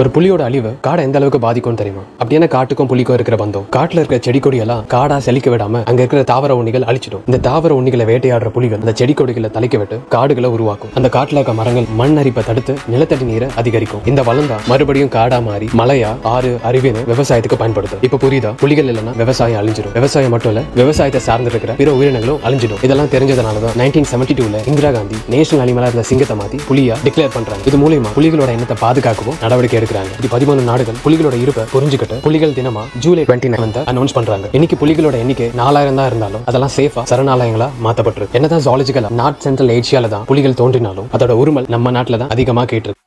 ஒரு புலியோட அழிவு காடை எந்த அளவுக்கு பாதிக்கும் தெரியுமா அப்படியான காட்டுக்கும் புலிக்கும் இருக்கிற பந்தம் காட்டுல இருக்கிற செடி கொடியெல்லாம் காடா செழிக்க விடாம அங்க இருக்கிற தாவர உண்ணிகள் அழிச்சிடும் இந்த தாவர உண்ணிகளை வேட்டையாடுற புலிகள் அந்த செடி கொடிகளை தலைக்க விட்டு காடுகளை உருவாக்கும் அந்த காட்டுல இருக்க மரங்கள் மண் அரிப்பை தடுத்து நிலத்தடி நீரை அதிகரிக்கும் இந்த வளம் தான் மறுபடியும் காடா மாறி மலையா ஆறு அருவின்னு விவசாயத்துக்கு பயன்படுது இப்ப புரியுதா புலிகள் இல்லைன்னா விவசாயம் அழிஞ்சிடும் விவசாயம் மட்டும் இல்ல விவசாயத்தை சார்ந்து இருக்கிற பிற உயிரினங்களும் அழிஞ்சிடும் இதெல்லாம் தெரிஞ்சதுனால தான் நைன்டீன் செவன்டி டூல இந்திரா காந்தி நேஷனல் அனிமலா இருந்த சிங்கத்தை மாத்தி புலியா டிக்ளேர் பண்றாங்க இது மூலியமா புலிகளோட எண்ணத்தை பாதுகாக்கவும் நடவடிக்கை எடுக்கிறாங்க இது பதிமூணு நாடுகள் புலிகளோட இருப்பை புரிஞ்சுக்கிட்டு புலிகள் தினமா ஜூலை டுவெண்ட்டி நைன் அனௌன்ஸ் பண்றாங்க இன்னைக்கு புலிகளோட எண்ணிக்கை நாலாயிரம் தான் இருந்தாலும் அதெல்லாம் சேஃபா சரணாலயங்களா மாத்தப்பட்டிருக்கு என்னதான் ஜாலஜிக்கலா நார்த் சென்ட்ரல் ஏசியால தான் புலிகள் தோன்றினாலும் அதோட உருமல் நம்ம நாட்டுல தான் அதிகமா கேட்டு